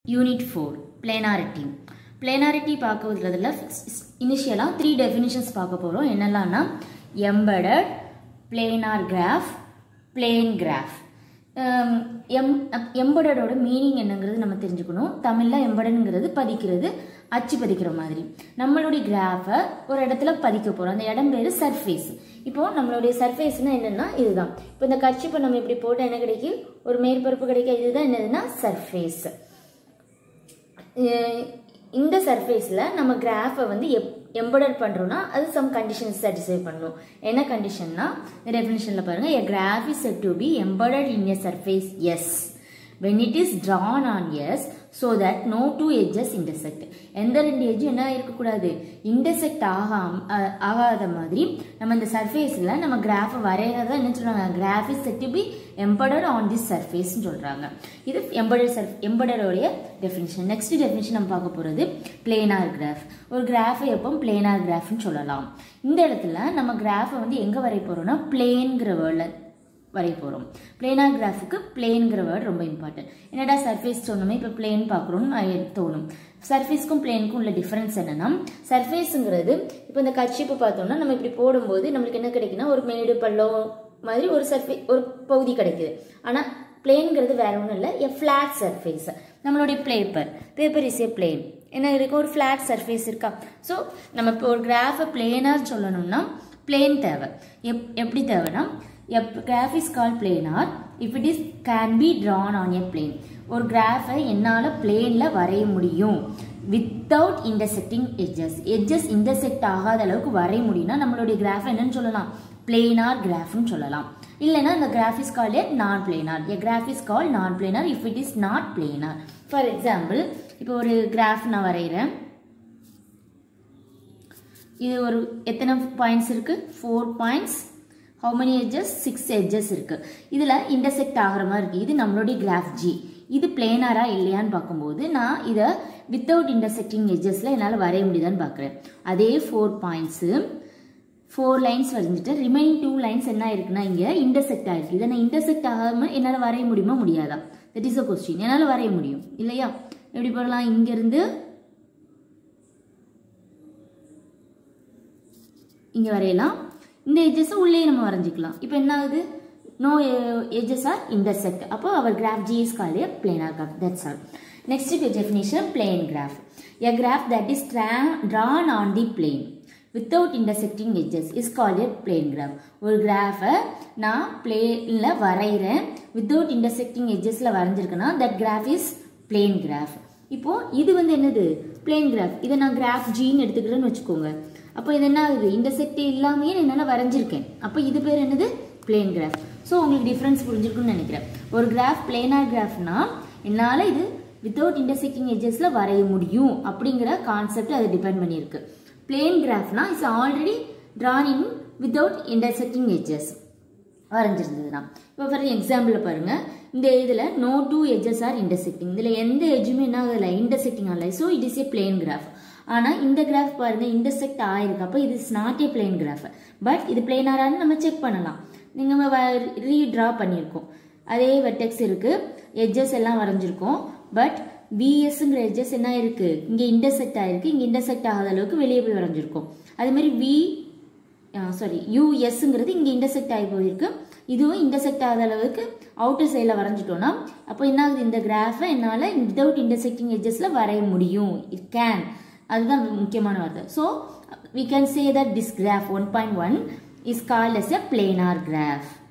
unit four planarity planarity பார்க்கறதுல இனிஷியலாக three definitions பார்க்க போகிறோம் என்னெல்லாம்னா embedded planar graph plane graph M எம்படடோட மீனிங் என்னங்கிறது நம்ம தெரிஞ்சுக்கணும் தமிழில் எம்படனுங்கிறது பதிக்கிறது அச்சு பதிக்கிற மாதிரி நம்மளுடைய கிராஃபை ஒரு இடத்துல பதிக்க போகிறோம் அந்த இடம் பேர் சர்ஃபேஸ் இப்போ நம்மளுடைய சர்ஃபேஸ்னால் என்னென்னா இதுதான் இப்போ இந்த கட்சிப்பை நம்ம இப்படி போட்டால் என்ன கிடைக்கும் ஒரு மேற்பரப்பு கிடைக்கும் இதுதான் என்னதுன்னா சர்ஃபேஸ் இந்த சர்ஃபேஸில் நம்ம கிராஃபை வந்து எப் எம்படர் பண்ணுறோம்னா அது சம் கண்டிஷன்ஸ் சாட்டிஸ்ஃபை பண்ணணும் என்ன கண்டிஷன்னா இந்த டெஃபினிஷனில் பாருங்கள் a graph is set to be embedded in a surface S when it is drawn on S so that no two edges intersect எந்த ரெண்டு எஜ்ஜும் என்ன இருக்கக்கூடாது இன்டர்செக்ட் ஆகாம ஆகாத மாதிரி நம்ம இந்த சர்ஃபேஸில் நம்ம கிராஃபை வரைகிறதா என்ன சொல்கிறாங்க graph is set to be embedded on this சர்ஃபேஸ்னு சொல்கிறாங்க இது எம்படர் சர்ஃப் எம்படரோடைய டெஃபினிஷன் நெக்ஸ்ட் டெஃபினிஷன் நம்ம பார்க்க போகிறது பிளேனார் கிராஃப் ஒரு கிராஃபை எப்போ பிளேனார் கிராஃப்னு சொல்லலாம் இந்த இடத்துல நம்ம கிராஃபை வந்து எங்கே வரைய போகிறோம்னா பிளேன்கிற வேர்டில் வரைய போகிறோம் பிளேனார் கிராஃபுக்கு பிளேன்கிற வேர்டு ரொம்ப இம்பார்ட்டன்ட் என்னடா சர்ஃபேஸ் சொன்னோமே இப்போ பிளேன் பார்க்குறோன்னு தோணும் சர்ஃபேஸ்க்கும் பிளேனுக்கும் உள்ள டிஃப்ரென்ஸ் என்னன்னா சர்ஃபேஸுங்கிறது இப்போ இந்த கட்சிப்பு பார்த்தோம்னா நம்ம இப்படி போடும்போது நம்மளுக்கு என்ன கிடைக்குன்னா ஒரு மேடு பள்ளம் மாதிரி ஒரு சர்ஃபே ஒரு பகுதி கிடைக்குது ஆனால் பிளேனுங்கிறது வேற ஒன்றும் இல்லை எ ஃப்ளாட் சர்ஃபேஸ் நம்மளுடைய paper paper is a plane என்ன இருக்கு ஒரு ஃப்ளாட் சர்ஃபேஸ் இருக்கா ஸோ நம்ம இப்போ ஒரு கிராஃபை பிளேனாக சொல்லணும்னா பிளேன் தேவை எப் எப்படி தேவைன்னா a graph is called planar if it is can be drawn on a plane ஒரு கிராஃபை என்னால் பிளேனில் வரைய முடியும் without intersecting edges edges intersect ஆகாத அளவுக்கு வரைய முடியும்னா நம்மளுடைய கிராஃப் என்னன்னு சொல்லலாம் பிளேனார் கிராஃப்னு சொல்லலாம் இல்லைனா இந்த graph is called a non planar a graph is call non planar if it is not planar for example இப்போ ஒரு கிராஃப் நான் வரைகிறேன் இது ஒரு எத்தனை பாயிண்ட்ஸ் இருக்குது four points how many edges six edges இருக்கு இதில் இன்டர்செக்ட் ஆகிற மாதிரி இருக்கு இது நம்மளுடைய கிராஃப் ஜி இது பிளேனாரா இல்லையான்னு பார்க்கும்போது நான் இதை வித்தவுட் இன்டர்செக்டிங் எட்ஜஸில் என்னால் வரைய முடியுதான்னு பார்க்குறேன் அதே ஃபோர் பாயிண்ட்ஸு ஃபோர் லைன்ஸ் வரைஞ்சிட்டு ரிமைனிங் டூ லைன்ஸ் என்ன இருக்குன்னா இங்கே இன்டர்செக்ட் ஆகிருக்கு இதை நான் இன்டர்செக்ட் ஆகாமல் என்னால் வரைய முடியுமா முடியாதா தட் இஸ் அ கொஸ்டின் என்னால் வரைய முடியும் இல்லையா எப்படி போடலாம் இங்கேருந்து இங்கே வரையலாம் இந்த எஜஸை உள்ளே நம்ம வரைஞ்சிக்கலாம் இப்போ என்ன ஆகுது நோ எஜஸ் ஆர் இன்டர்செக்ட் அப்போ our graph G is called a planar graph that's all next definition plane graph a graph that is drawn on the plane without intersecting edges is called a plane graph ஒரு கிராஃபை நான் பிளேனில் வரைகிறேன் without intersecting எஜஸில் வரைஞ்சிருக்கேன்னா that graph is plane graph இப்போ இது வந்து என்னது பிளேன் கிராஃப் இதை நான் கிராஃப் ஜின்னு எடுத்துக்கிறேன்னு வச்சுக்கோங்க அப்போ இது என்ன ஆகுது இன்டர்செக்ட் இல்லாமையே என்னால் வரைஞ்சிருக்கேன் அப்போ இது பேர் என்னது பிளேன் கிராஃப் ஸோ உங்களுக்கு டிஃப்ரென்ஸ் புரிஞ்சிருக்குன்னு நினைக்கிறேன் ஒரு கிராஃப் பிளேனார் கிராஃப்னா என்னால் இது வித்தவுட் இன்டர்செக்டிங் எஜஸில் வரைய முடியும் அப்படிங்கிற கான்செப்ட் அது டிபெண்ட் பண்ணியிருக்கு பிளேன் கிராஃப்னா it's already drawn in without intersecting edges வரைஞ்சிருந்ததுன்னா இப்போ ஃபார் எக்ஸாம்பிளில் பாருங்கள் இந்த இதில் no two edges are intersecting இதில் எந்த எஜ்ஜுமே என்ன ஆகலை இன்டர்செக்டிங் ஆகலை so it is a plane graph ஆனால் இந்த கிராஃப் பாருங்க இன்டர்செக்ட் ஆயிருக்கு அப்போ இது is not a plane graph but இது பிளேனாரான்னு நம்ம செக் பண்ணலாம் நீங்கள் ரீட்ரா பண்ணியிருக்கோம் அதே வெட்டெக்ஸ் இருக்குது எட்ஜஸ் எல்லாம் வரைஞ்சிருக்கோம் பட் விஎஸ்ங்கிற எட்ஜஸ் என்ன இருக்குது இங்கே இன்டர்செக்ட் ஆகிருக்கு இங்கே இன்டர்செக்ட் ஆகாத அளவுக்கு வெளியே போய் வரைஞ்சிருக்கோம் அதே மாதிரி வி சாரி யூஎஸ்ங்கிறது இங்கே இன்டர்செக்ட் ஆகி போயிருக்கு இதுவும் இன்டர்செக்ட் ஆகாத அளவுக்கு அவுட்டர் சைடில் வரைஞ்சிட்டோம்னா அப்போ என்ன ஆகுது இந்த கிராஃபை என்னால் வித்தவுட் இன்டர்செக்டிங் எட்ஜஸில் வரைய முடியும் இட் கேன் அதுதான் முக்கியமான வார்த்தை so we can say that this graph one point one is called as a planar graph